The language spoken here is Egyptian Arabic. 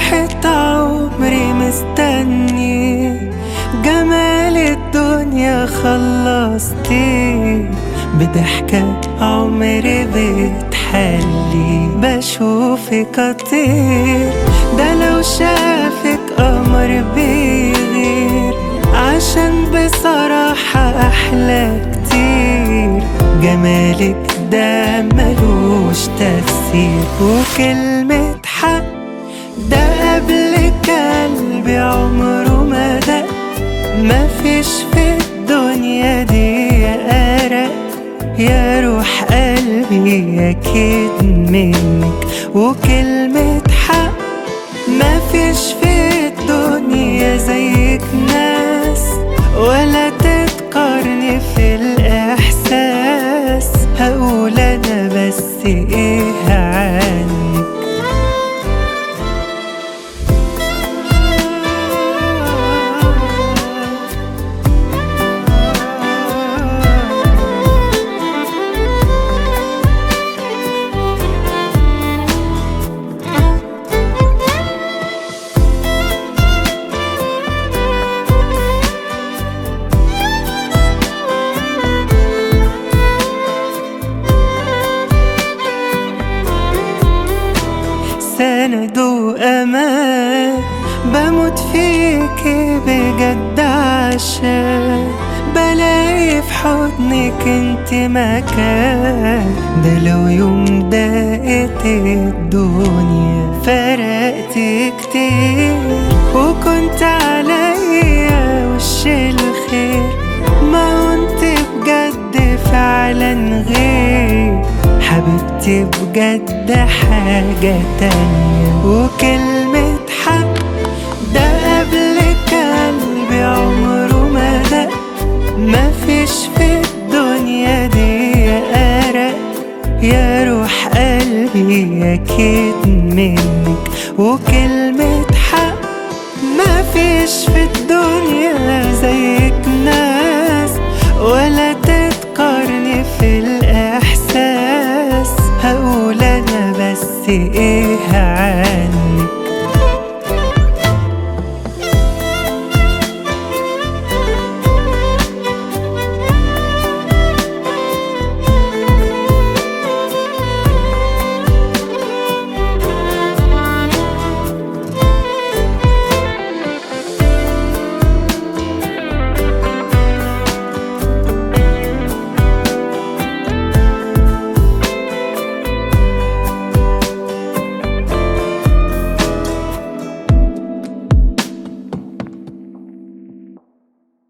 فرحة عمري مستني جمال الدنيا خلصتي بضحكة عمري بتحلي بشوفك أطير ده لو شافك قمر بيغير عشان بصراحة أحلى كتير جمالك ده ملوش تفسير وكلمة حق ده قبل قلبي عمره ما دق مفيش في الدنيا دي أرق يا روح قلبي أكيد منك وكلمة حق مفيش في الدنيا زيك ناس ولا تتقارني في الإحساس هقول أنا بس إيه عنك سند وأمان بموت فيكي بجد عشان بلاقي في حضنك انت مكان ده لو يوم ضاقت الدنيا فرقت كتير وكنت عليا وش الخير ما كنت بجد فعلا غير حبيبتي بجد حاجة تانية وكلمة حق ده قبل قلبي عمره ما دق مفيش في الدنيا دي أرق يا روح قلبي أكيد منك وكلمة حق مفيش في